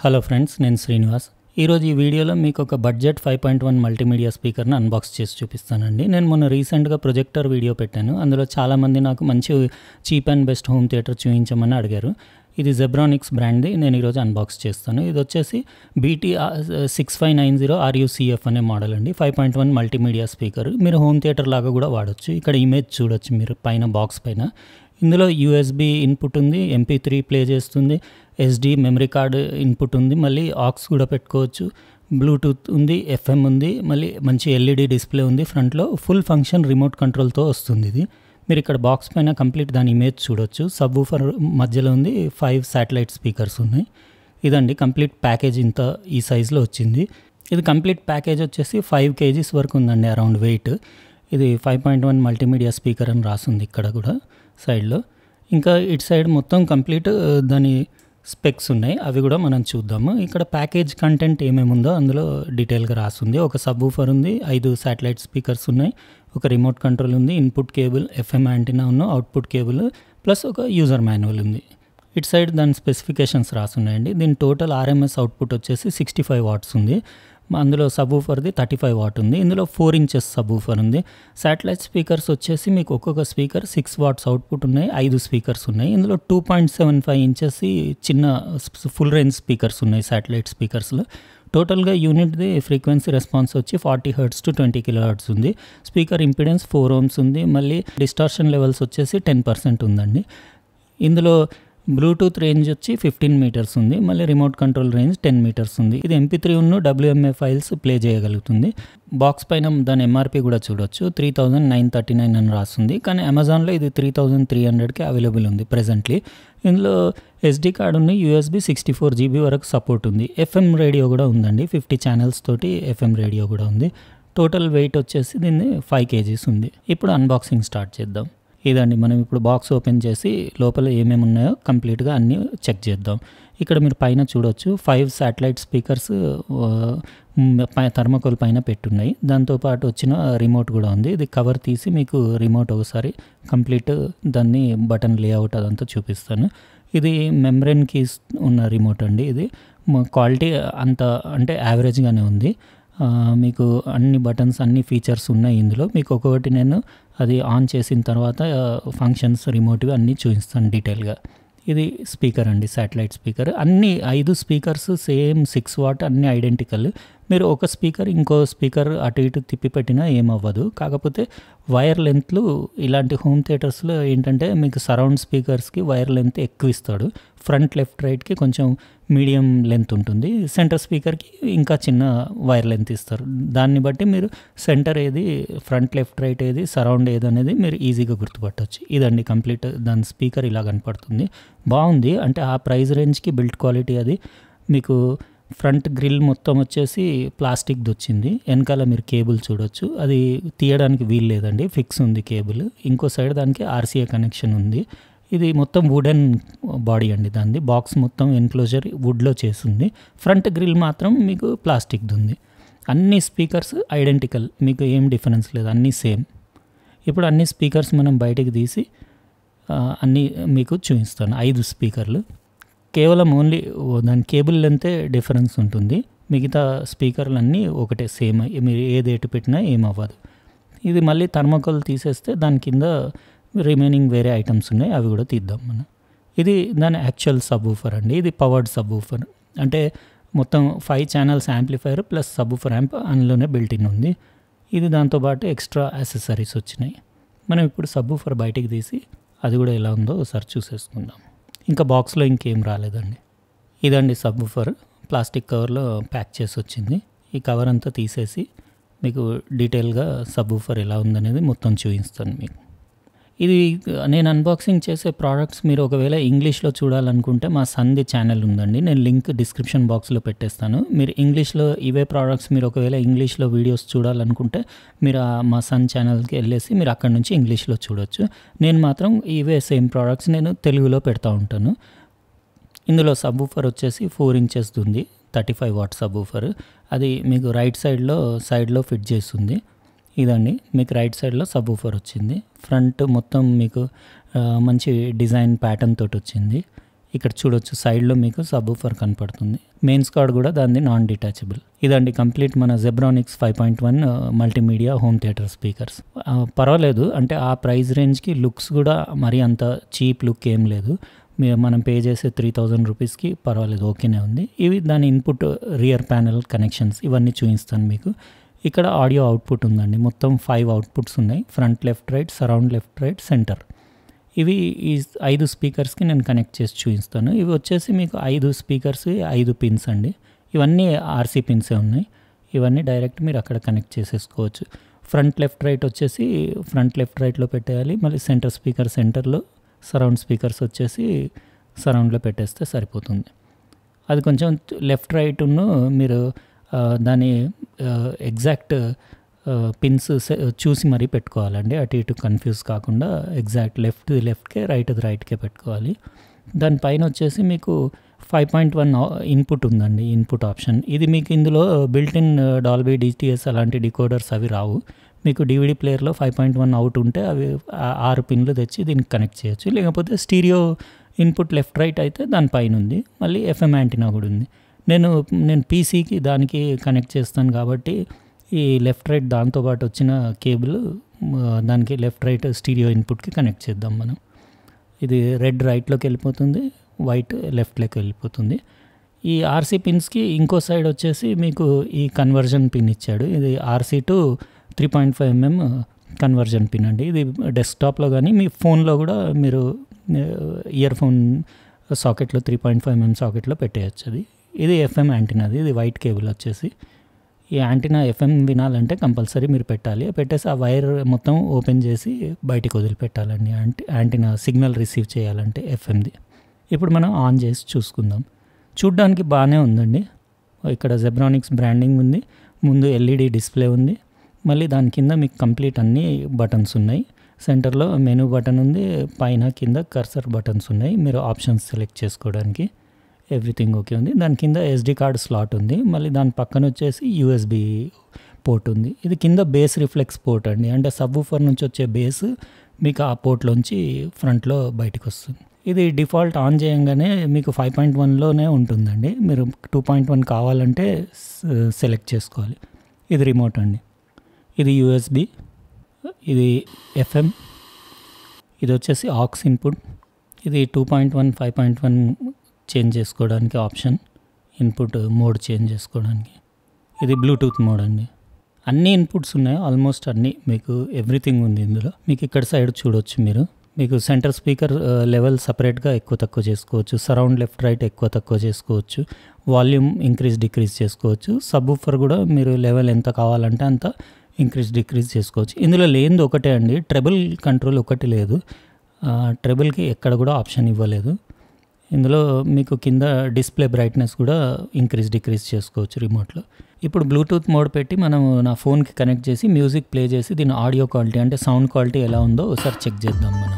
hello friends నేను శ్రీనివాస్ ఈరోజు ఈ వీడియోలో మీకు ఒక budget five point one multimedia స్పీకర్ని అన్బాక్స్ చేసి చూపిస్తానండి నేను మొన్న రీసెంట్గా ప్రొజెక్టర్ వీడియో పెట్టాను అందులో చాలామంది నాకు మంచి cheap and best home theatre చూపించమని అడిగారు ఇది జెబ్రానిక్స్ బ్రాండ్ది నేను ఈరోజు అన్బాక్స్ చేస్తాను ఇది వచ్చేసి BT six five nine zero RUCF అనే మోడల్ అండి five point one multimedia speaker మీరు హోమ్ థియేటర్ లాగా కూడా వాడచ్చు ఇక్కడ ఇమేజ్ చూడొచ్చు మీరు పైన బాక్స్ పైన ఇందులో యూఎస్బి ఇన్పుట్ ఉంది ఎంపీ త్రీ ప్లే చేస్తుంది ఎస్డి మెమరీ కార్డు ఇన్పుట్ ఉంది మళ్ళీ ఆక్స్ కూడా పెట్టుకోవచ్చు బ్లూటూత్ ఉంది ఎఫ్ఎం ఉంది మళ్ళీ మంచి ఎల్ఈడి డిస్ప్లే ఉంది ఫ్రంట్లో ఫుల్ ఫంక్షన్ రిమోట్ కంట్రోల్తో వస్తుంది ఇది మీరు ఇక్కడ బాక్స్ పైన కంప్లీట్ దాని ఇమేజ్ చూడొచ్చు సబ్ ఊఫర్ మధ్యలో ఉంది ఫైవ్ శాటిలైట్ స్పీకర్స్ ఉన్నాయి ఇదండి కంప్లీట్ ప్యాకేజ్ ఇంత ఈ సైజులో వచ్చింది ఇది కంప్లీట్ ప్యాకేజ్ వచ్చేసి ఫైవ్ కేజీస్ వరకు ఉందండి అరౌండ్ వెయిట్ ఇది five point one multimedia speaker అని రాసింది ఇక్కడ కూడా సైడ్లో ఇంకా ఇటు సైడ్ మొత్తం కంప్లీట్ దాని స్పెక్స్ ఉన్నాయి అవి కూడా మనం చూద్దాము ఇక్కడ ప్యాకేజ్ కంటెంట్ ఏమేమి ఉందో అందులో డీటెయిల్గా రాస్తుంది ఒక సబ్ ఊఫర్ ఉంది ఐదు శాటిలైట్ స్పీకర్స్ ఉన్నాయి ఒక రిమోట్ కంట్రోల్ ఉంది ఇన్పుట్ కేబుల్ ఎఫ్ఎం యాంటీనా ఉన్న అవుట్పుట్ కేబుల్ ప్లస్ ఒక యూజర్ మాన్యువల్ ఉంది ఇటు సైడ్ దాని స్పెసిఫికేషన్స్ రాసున్నాయండి దీని టోటల్ ఆర్ఎంఎస్ అవుట్పుట్ వచ్చేసి సిక్స్టీ ఫైవ్ వాట్స్ ఉంది అందులో సబ్ ఊఫర్ది థర్టీ ఫైవ్ వాట్ ఉంది ఇందులో ఫోర్ ఇంచెస్ సబ్ ఊఫర్ ఉంది శాటిలైట్ స్పీకర్స్ వచ్చేసి మీకు ఒక్కొక్క స్పీకర్ సిక్స్ వాట్స్ అవుట్పుట్ ఉన్నాయి ఐదు స్పీకర్స్ ఉన్నాయి ఇందులో two point seven five inches చిన్న ఫుల్ రేంజ్ స్పీకర్స్ ఉన్నాయి శాటిలైట్ స్పీకర్స్లో టోటల్గా యూనిట్ది ఫ్రీక్వెన్సీ రెస్పాన్స్ వచ్చి forty hertz to twenty kilohertz ఉంది స్పీకర్ ఇంపిడెన్స్ ఫోర్ ఓమ్స్ ఉంది మళ్ళీ డిస్టార్షన్ లెవెల్స్ వచ్చేసి టెన్ పర్సెంట్ ఉందండి ఇందులో బ్లూటూత్ రేంజ్ వచ్చి ఫిఫ్టీన్ మీటర్స్ ఉంది మళ్ళీ remote control range ten metres ఉంది ఇది ఎంపీ త్రీ ఉన్న డబ్ల్యూఎంఏ ఫైల్స్ ప్లే చేయగలుగుతుంది బాక్స్ పైన దాని ఎంఆర్పి కూడా చూడొచ్చు three thousand nine thirty nine అని రాస్తుంది కానీ అమెజాన్లో ఇది త్రీ థౌజండ్ త్రీ హండ్రెడ్కి అవైలబుల్ ఉంది ప్రెజెంట్లీ ఇందులో ఎస్డి కార్డు ఉంది యూఎస్బి సిక్స్టీ ఫోర్ జీబీ వరకు సపోర్ట్ ఉంది ఎఫ్ఎం రేడియో కూడా ఉందండి ఫిఫ్టీ ఛానల్స్ తోటి ఎఫ్ఎం రేడియో కూడా ఉంది టోటల్ వెయిట్ వచ్చేసి దీన్ని ఫైవ్ కేజీస్ ఉంది ఇప్పుడు అన్బాక్సింగ్ స్టార్ట్ చేద్దాం ఇదండి మనం ఇప్పుడు బాక్స్ ఓపెన్ చేసి లోపల ఏమేమి ఉన్నాయో కంప్లీట్గా అన్నీ చెక్ చేద్దాం ఇక్కడ మీరు పైన చూడొచ్చు ఫైవ్ శాటిలైట్ స్పీకర్స్ థర్మకోల్ పైన పెట్టున్నాయి దాంతోపాటు వచ్చిన రిమోట్ కూడా ఉంది ఇది కవర్ తీసి మీకు రిమోట్ ఒకసారి కంప్లీట్ దాన్ని బటన్ లేఅవుట్ అదంతా చూపిస్తాను ఇది మెమ్రెన్ కీస్ ఉన్న రిమోట్ అండి ఇది క్వాలిటీ అంత అంటే యావరేజ్గానే ఉంది మీకు అన్ని బటన్స్ అన్ని ఫీచర్స్ ఉన్నాయి ఇందులో మీకు ఒక్కొక్కటి నేను అది ఆన్ చేసిన తర్వాత ఫంక్షన్స్ రిమోట్వి అన్నీ చూపిస్తాను డీటెయిల్గా ఇది స్పీకర్ అండి శాటిలైట్ స్పీకర్ అన్ని ఐదు స్పీకర్స్ సేమ్ సిక్స్ వాట్ అన్ని ఐడెంటికల్ మీరు ఒక స్పీకర్ ఇంకో స్పీకర్ అటు ఇటు తిప్పి పెట్టినా ఏమవ్వదు కాకపోతే వైర్ లెంత్లు ఇలాంటి హోమ్ థియేటర్స్లో ఏంటంటే మీకు సరౌండ్ స్పీకర్స్కి వైర్ లెంత్ ఎక్కువ ఇస్తాడు ఫ్రంట్ లెఫ్ట్ రైట్కి కొంచెం మీడియం లెంత్ ఉంటుంది సెంటర్ స్పీకర్కి ఇంకా చిన్న వైర్ లెంత్ ఇస్తారు దాన్ని బట్టి మీరు సెంటర్ ఏది ఫ్రంట్ లెఫ్ట్ రైట్ ఏది సరౌండ్ ఏది అనేది మీరు ఈజీగా గుర్తుపట్టవచ్చు ఇదండి కంప్లీట్ దాని స్పీకర్ ఇలా కనపడుతుంది బాగుంది అంటే ఆ ప్రైస్ రేంజ్కి బిల్డ్ క్వాలిటీ అది మీకు ఫ్రంట్ గ్రిల్ మొత్తం వచ్చేసి ప్లాస్టిక్ది వచ్చింది వెనకాల మీరు కేబుల్ చూడొచ్చు అది తీయడానికి వీలు లేదండి ఫిక్స్ ఉంది కేబుల్ ఇంకో సైడ్ దానికి ఆర్సీఏ కనెక్షన్ ఉంది ఇది మొత్తం వుడెన్ బాడీ అండి దాన్ని బాక్స్ మొత్తం ఎన్క్లోజర్ వుడ్లో చేసింది ఫ్రంట్ గ్రిల్ మాత్రం మీకు ప్లాస్టిక్ది ఉంది అన్ని స్పీకర్స్ ఐడెంటికల్ మీకు ఏం డిఫరెన్స్ లేదు అన్నీ సేమ్ ఇప్పుడు అన్ని స్పీకర్స్ మనం బయటికి తీసి అన్నీ మీకు చూపిస్తాను ఐదు స్పీకర్లు కేవలం ఓన్లీ దాని కేబుల్ లెంతే డిఫరెన్స్ ఉంటుంది మిగతా స్పీకర్లు అన్నీ ఒకటే సేమ్ మీరు ఏది ఎటు పెట్టినా ఏమవ్వదు ఇది మళ్ళీ థర్మకోల్ తీసేస్తే దాని కింద రిమైనింగ్ వేరే ఐటమ్స్ ఉన్నాయి అవి కూడా తీద్దాం మనం ఇది దాని యాక్చువల్ సబ్ ఊఫర్ అండి ఇది పవర్డ్ సబ్ ఊఫర్ అంటే మొత్తం five channels amplifier plus subwoofer amp అందులోనే బిల్టిన్ ఉంది ఇది దాంతోపాటు ఎక్స్ట్రా యాక్సెసరీస్ వచ్చినాయి మనం ఇప్పుడు సబ్ ఊఫర్ బయటికి తీసి అది కూడా ఎలా ఉందో ఒకసారి చూసేసుకుందాం ఇంకా బాక్స్లో ఇంకేం రాలేదండి ఇదండి సబ్ ఊఫర్ ప్లాస్టిక్ కవర్లో ప్యాక్ చేసి వచ్చింది ఈ కవర్ అంతా తీసేసి మీకు డీటెయిల్గా సబ్ ఊఫర్ ఎలా ఉందనేది మొత్తం చూపిస్తాను మీకు ఇది నేను అన్బాక్సింగ్ చేసే ప్రోడక్ట్స్ మీరు ఒకవేళ ఇంగ్లీష్లో చూడాలనుకుంటే మా సంది ఛానల్ ఉందండి నేను లింక్ డిస్క్రిప్షన్ బాక్స్లో పెట్టేస్తాను మీరు ఇంగ్లీష్లో ఇవే ప్రోడక్ట్స్ మీరు ఒకవేళ ఇంగ్లీష్లో వీడియోస్ చూడాలనుకుంటే మీరు మా సన్ ఛానల్కి వెళ్ళేసి మీరు అక్కడ నుంచి ఇంగ్లీష్లో చూడొచ్చు నేను మాత్రం ఇవే సేమ్ ప్రోడక్ట్స్ నేను తెలుగులో పెడతా ఉంటాను ఇందులో సబ్ ఊఫర్ వచ్చేసి ఫోర్ ఇంచెస్ ఉంది thirty five watt subwoofer అది మీకు రైట్ సైడ్లో సైడ్లో ఫిట్ చేస్తుంది ఇదండి మీకు రైట్ సైడ్లో సబ్ ఊఫర్ వచ్చింది ఫ్రంట్ మొత్తం మీకు ఆ, మంచి డిజైన్ ప్యాటర్న్ తోటి వచ్చింది ఇక్కడ చూడొచ్చు సైడ్లో మీకు సబ్ ఊఫర్ కనపడుతుంది మెయిన్స్ కార్డ్ కూడా దాన్ని నాన్ డిటాచబుల్ ఇదండి కంప్లీట్ మన Zebronics five point one multimedia home theatre speakers పర్వాలేదు అంటే ఆ ప్రైస్ రేంజ్కి లుక్స్ కూడా మరీ అంత చీప్ లుక్ ఏం లేదు మీ- మనం పే చేసే త్రీ థౌజండ్ రూపీస్కి పర్వాలేదు ఓకేనే ఉంది ఇవి దాని ఇన్పుట్ రియర్ ప్యానల్ కనెక్షన్స్ ఇవన్నీ చూపిస్తాను మీకు ఇక్కడ ఆడియో అవుట్పుట్ ఉందండి మొత్తం ఫైవ్ అవుట్పుట్స్ ఉన్నాయి front left right surround left right centre ఇవి ఈ ఐదు స్పీకర్స్కి నేను కనెక్ట్ చేసి చూపిస్తాను ఇవి వచ్చేసి మీకు ఐదు స్పీకర్స్ ఐదు పిన్స్ అండి ఇవన్నీ ఆర్సీ పిన్సే ఉన్నాయి ఇవన్నీ డైరెక్ట్ మీరు అక్కడ కనెక్ట్ చేసేసుకోవచ్చు ఫ్రంట్ లెఫ్ట్ రైట్ వచ్చేసి ఫ్రంట్ లెఫ్ట్ రైట్లో పెట్టేయాలి మళ్ళీ సెంటర్ స్పీకర్ సెంటర్లో సరౌండ్ స్పీకర్స్ వచ్చేసి సరౌండ్లో పెట్టేస్తే సరిపోతుంది అది కొంచెం లెఫ్ట్ రైట్ మీరు ఆ, దాని ఎగ్జాక్ట్ పిన్స్ చూసి మరీ పెట్టుకోవాలండి అటు ఇటు కన్ఫ్యూజ్ కాకుండా ఎగ్జాక్ట్ లెఫ్ట్ లెఫ్ట్కే రైట్ రైట్కే పెట్టుకోవాలి దానిపైన వచ్చేసి మీకు ఫైవ్ పాయింట్ వన్ ఇన్పుట్ ఉందండి ఇన్పుట్ ఆప్షన్ ఇది మీకు ఇందులో బిల్ట్ ఇన్ డాల్బీ డిటిఎస్ అలాంటి డికోడర్స్ అవి రావు మీకు డివిడి ప్లేయర్లో ఫైవ్ పాయింట్ వన్ అవుట్ ఉంటే అవి ఆ- ఆరు పిన్లు తెచ్చి దీనికి కనెక్ట్ చేయొచ్చు లేకపోతే స్టీరియో ఇన్పుట్ లెఫ్ట్ రైట్ అయితే దానిపైన ఉంది మళ్ళీ ఎఫ్ఎం యాంటీనా కూడా ఉంది నేను నేను పీసీకి దానికి కనెక్ట్ చేస్తాను కాబట్టి ఈ లెఫ్ట్ రైట్ దాంతోపాటు వచ్చిన కేబుల్ దానికి లెఫ్ట్ రైట్ స్టీరియో ఇన్పుట్కి కనెక్ట్ చేద్దాం మనం ఇది రెడ్ రైట్లోకి వెళ్ళిపోతుంది వైట్ లెఫ్ట్లోకి వెళ్ళిపోతుంది ఈ ఆర్సీ పిన్స్కి ఇంకో సైడ్ వచ్చేసి మీకు ఈ కన్వర్జన్ పిన్ ఇచ్చాడు ఇది RC to three point five MM conversion pin అండి ఇది డెస్క్టాప్లో కానీ మీ ఫోన్లో కూడా మీరు ఇయర్ ఫోన్ సాకెట్లో త్రీ పాయింట్ ఫైవ్ ఎంఎం సాకెట్లో పెట్టేయచ్చు అది ఇది ఎఫ్ఎం యాంటీనాది ఇది వైట్ కేబుల్ వచ్చేసి ఈ యాంటీనా ఎఫ్ఎం వినాలంటే కంపల్సరీ మీరు పెట్టాలి పెట్టేసి ఆ వైర్ మొత్తం ఓపెన్ చేసి బయటికి వదిలిపెట్టాలండి యాంటీ యాంటీనా సిగ్నల్ రిసీవ్ చేయాలంటే ఎఫ్ఎంది ఇప్పుడు మనం ఆన్ చేసి చూసుకుందాం చూడ్డానికి బాగానే ఉందండి ఇక్కడ జెబ్రానిక్స్ బ్రాండింగ్ ఉంది ముందు ఎల్ఈడి డిస్ప్లే ఉంది మళ్ళీ దాని కింద మీకు కంప్లీట్ అన్ని బటన్స్ ఉన్నాయి సెంటర్లో మెనూ బటన్ ఉంది పైన కింద కర్సర్ బటన్స్ ఉన్నాయి మీరు ఆప్షన్స్ సెలెక్ట్ చేసుకోవడానికి ఎవ్రీథింగ్ ఓకే ఉంది దాని కింద ఎస్డి కార్డ్ స్లాట్ ఉంది మళ్ళీ దాని పక్కన వచ్చేసి యూఎస్బి పోర్ట్ ఉంది ఇది కింద బేస్ రిఫ్లెక్స్ పోర్ట్ అండి అంటే సబ్ ఊఫర్ నుంచి వచ్చే బేస్ మీకు ఆ పోర్ట్లోంచి ఫ్రంట్లో బయటకు వస్తుంది ఇది డిఫాల్ట్ ఆన్ చేయంగానే మీకు ఫైవ్ పాయింట్ వన్లోనే ఉంటుందండి మీరు టూ పాయింట్ వన్ కావాలంటే సెలెక్ట్ చేసుకోవాలి ఇది రిమోట్ అండి ఇది యూఎస్బి ఇది ఎఫ్ఎం ఇది వచ్చేసి ఆక్స్ ఇన్పుట్ ఇది two point one five point one change చేసుకోవడానికి ఆప్షన్ ఇన్పుట్ మోడ్ చేంజ్ చేసుకోవడానికి ఇది బ్లూటూత్ మోడ్ అండి అన్ని ఇన్పుట్స్ ఉన్నాయి ఆల్మోస్ట్ అన్ని మీకు ఎవ్రీథింగ్ ఉంది ఇందులో మీకు ఇక్కడ సైడ్ చూడొచ్చు మీరు మీకు సెంటర్ స్పీకర్ లెవెల్ సపరేట్గా ఎక్కువ తక్కువ చేసుకోవచ్చు సరౌండ్ లెఫ్ట్ రైట్ ఎక్కువ తక్కువ చేసుకోవచ్చు వాల్యూమ్ ఇంక్రీజ్ డిక్రీజ్ చేసుకోవచ్చు సబ్ ఊఫర్ కూడా మీరు లెవెల్ ఎంత కావాలంటే అంత ఇంక్రీజ్ డిక్రీజ్ చేసుకోవచ్చు ఇందులో లేనిది ఒకటే అండి ట్రెబుల్ కంట్రోల్ ఒకటి లేదు ట్రెబుల్కి ఎక్కడ కూడా ఆప్షన్ ఇవ్వలేదు ఇందులో మీకు కింద డిస్ప్లే బ్రైట్నెస్ కూడా ఇంక్రీజ్ డిక్రీజ్ చేసుకోవచ్చు రిమోట్లో ఇప్పుడు బ్లూటూత్ మోడ్ పెట్టి మనం నా ఫోన్కి కనెక్ట్ చేసి మ్యూజిక్ ప్లే చేసి దీని ఆడియో క్వాలిటీ అంటే సౌండ్ క్వాలిటీ ఎలా ఉందో ఒకసారి చెక్ చేద్దాం మనం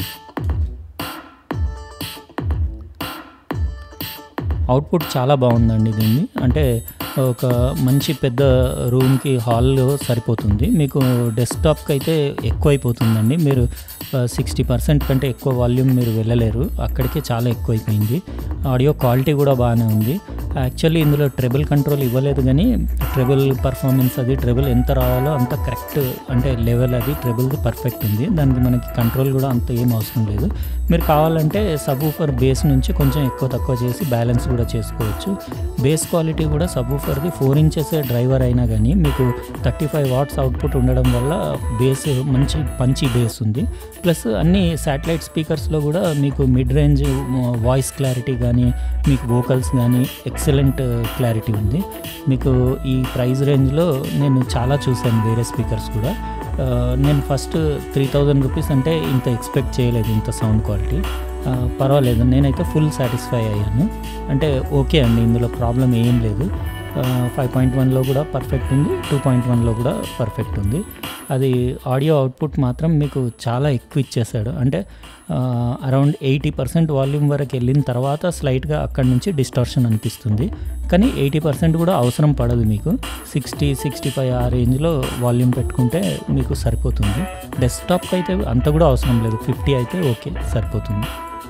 అవుట్పుట్ చాలా బాగుందండి దీన్ని అంటే ఒక మంచి పెద్ద రూమ్కి హాల్లో సరిపోతుంది మీకు డెస్క్టాప్కి అయితే ఎక్కువ అయిపోతుందండి మీరు సిక్స్టీ పర్సెంట్ కంటే ఎక్కువ వాల్యూమ్ మీరు వెళ్ళలేరు అక్కడికే చాలా ఎక్కువ అయిపోయింది ఆడియో క్వాలిటీ కూడా బాగానే ఉంది యాక్చువల్లీ ఇందులో ట్రెబుల్ కంట్రోల్ ఇవ్వలేదు కానీ ట్రెబుల్ పర్ఫార్మెన్స్ అది ట్రెబుల్ ఎంత రావాలో అంత కరెక్ట్ అంటే లెవెల్ అది ట్రెబుల్ది పర్ఫెక్ట్ ఉంది దానికి మనకి కంట్రోల్ కూడా అంత ఏం అవసరం లేదు మీరు కావాలంటే సబ్ ఊఫర్ బేస్ నుంచి కొంచెం ఎక్కువ తక్కువ చేసి బ్యాలెన్స్ కూడా చేసుకోవచ్చు బేస్ క్వాలిటీ కూడా సబ్ ఊఫర్ది ఫోర్ ఇంచెస్ డ్రైవర్ అయినా కానీ మీకు థర్టీ ఫైవ్ వాట్స్ అవుట్పుట్ ఉండడం వల్ల బేస్ మంచి పంచి బేస్ ఉంది ప్లస్ అన్ని శాటిలైట్ స్పీకర్స్లో కూడా మీకు మిడ్ రేంజ్ వాయిస్ క్లారిటీ కానీ మీకు వోకల్స్ కానీ ఎక్సలెంట్ క్లారిటీ ఉంది మీకు ఈ ప్రైస్ రేంజ్లో నేను చాలా చూశాను వేరే స్పీకర్స్ కూడా ఆ, నేను ఫస్ట్ త్రీ థౌజండ్ రూపీస్ అంటే ఇంత ఎక్స్పెక్ట్ చేయలేదు ఇంత సౌండ్ క్వాలిటీ ఆ, పర్వాలేదు నేనైతే ఫుల్ సాటిస్ఫై అయ్యాను అంటే ఓకే అండి ఇందులో ప్రాబ్లం ఏం లేదు ఫైవ్ పాయింట్ వన్లో కూడా పర్ఫెక్ట్ ఉంది టూ పాయింట్ వన్లో కూడా పర్ఫెక్ట్ ఉంది అది ఆడియో అవుట్పుట్ మాత్రం మీకు చాలా ఎక్కువ ఇచ్చేసాడు అంటే అరౌండ్ ఎయిటీ పర్సెంట్ వాల్యూమ్ వరకు వెళ్ళిన తర్వాత స్లైట్గా అక్కడి నుంచి డిస్టార్షన్ అనిపిస్తుంది కానీ ఎయిటీ పర్సెంట్ కూడా అవసరం పడదు మీకు సిక్స్టీ సిక్స్టీ ఫైవ్ ఆ రేంజ్లో వాల్యూమ్ పెట్టుకుంటే మీకు సరిపోతుంది డెస్క్టాప్కి అయితే అంత కూడా అవసరం లేదు ఫిఫ్టీ అయితే ఓకే సరిపోతుంది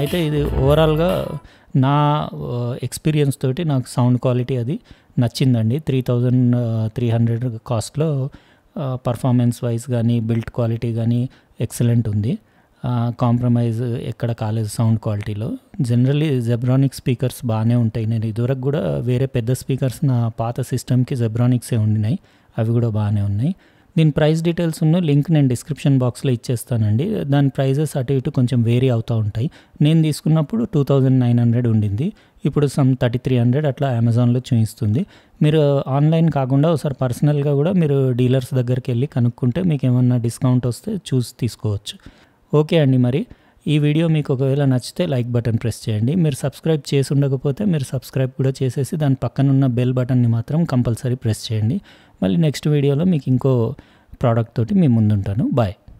అయితే ఇది ఓవరాల్గా నా ఎక్స్పీరియన్స్ తోటి నాకు సౌండ్ క్వాలిటీ అది నచ్చిందండి త్రీ థౌజండ్ త్రీ హండ్రెడ్ కాస్ట్లో పర్ఫార్మెన్స్ వైజ్ కానీ బిల్ట్ క్వాలిటీ కానీ ఎక్సలెంట్ ఉంది కాంప్రమైజ్ ఎక్కడ కాలేదు సౌండ్ క్వాలిటీలో జనరల్లీ జెబ్రానిక్ స్పీకర్స్ బాగానే ఉంటాయి నేను ఇదివరకు కూడా వేరే పెద్ద స్పీకర్స్ నా పాత సిస్టమ్కి జెబ్రానిక్సే ఉండినాయి అవి కూడా బాగానే ఉన్నాయి దీని ప్రైస్ డీటెయిల్స్ ఉన్న లింక్ నేను డిస్క్రిప్షన్ బాక్స్లో ఇచ్చేస్తానండి దాని ప్రైజెస్ అటు ఇటు కొంచెం వేరీ అవుతూ ఉంటాయి నేను తీసుకున్నప్పుడు టూ థౌజండ్ నైన్ హండ్రెడ్ ఉండింది ఇప్పుడు సమ్ థర్టీ త్రీ హండ్రెడ్ అట్లా అమెజాన్లో చూపిస్తుంది మీరు ఆన్లైన్ కాకుండా ఒకసారి పర్సనల్గా కూడా మీరు డీలర్స్ దగ్గరికి వెళ్ళి కనుక్కుంటే మీకు ఏమన్నా డిస్కౌంట్ వస్తే చూసి తీసుకోవచ్చు ఓకే అండి మరి ఈ వీడియో మీకు ఒకవేళ నచ్చితే లైక్ బటన్ ప్రెస్ చేయండి మీరు సబ్స్క్రైబ్ చేసి ఉండకపోతే మీరు సబ్స్క్రైబ్ కూడా చేసేసి దాని పక్కన ఉన్న బెల్ బటన్ని మాత్రం కంపల్సరీ ప్రెస్ చేయండి మళ్ళీ నెక్స్ట్ వీడియోలో మీకు ఇంకో ప్రోడక్ట్ తోటి మీ ముందుంటాను బాయ్